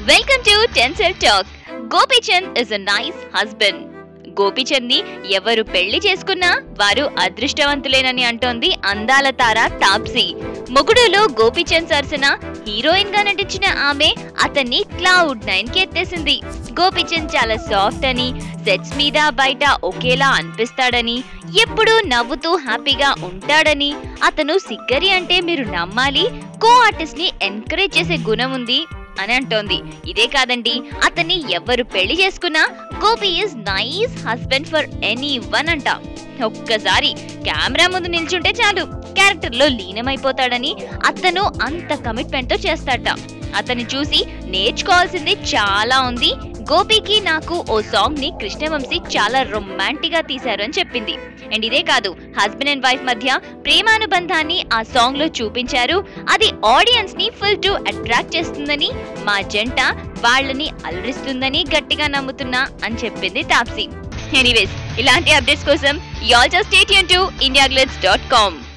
welcome to tinsel talk Gopichand is a nice husband Gopichand ని ఎవరు పెళ్లి చేసుకున్నా వారు అదృష్టవంతులేనని అంటోంది అందాల తార తాప్సీ మొగుడులో గోపీచంద్ సరసన హీరోయిన్ గా నటించిన ఆమె అతన్ని క్లౌడ్ నైన్ కి ఎత్తేసింది గోపీచంద్ చాలా సాఫ్ట్ అని సెట్స్ మీద బయట ఒకేలా అనిపిస్తాడని ఎప్పుడూ నవ్వుతూ హ్యాపీగా ఉంటాడని అతను సిగ్గరి అంటే మీరు నమ్మాలి కో ఆర్టిస్ట్ ని ఎంకరేజ్ చేసే గుణం ఉంది అని అంటోంది ఇదే కాదండి అతన్ని ఎవరు పెళ్లి చేసుకున్నా Gopi is nice husband for anyone అంట ఒక్కసారి కెమెరా ముందు నిల్చుంటే చాలు క్యారెక్టర్ లో లీనమైపోతాడని అతను అంత కమిట్మెంట్ తో చేస్తాడట అతన్ని చూసి నేర్చుకోవాల్సింది చాలా ఉంది గోపికి నాకు ఓ సాంగ్ ని కృష్ణవంశీ చాలా రొమాంటిక్ గా తీశారు అని చెప్పింది అండ్ ఇదే కాదు హస్బెండ్ అండ్ వైఫ్ మధ్య ప్రేమానుబంధాన్ని ఆ సాంగ్ లో చూపించారు అది ఆడియన్స్ ని ఫుల్ టు అట్రాక్ట్ చేస్తుందని మా జంట వాళ్ళని అలరిస్తుందని గట్టిగా నమ్ముతున్నా అని చెప్పింది తాప్సీ ఎనీవేస్ ఇలాంటి అప్డేట్స్ కోసం యాల్ just state to India dot com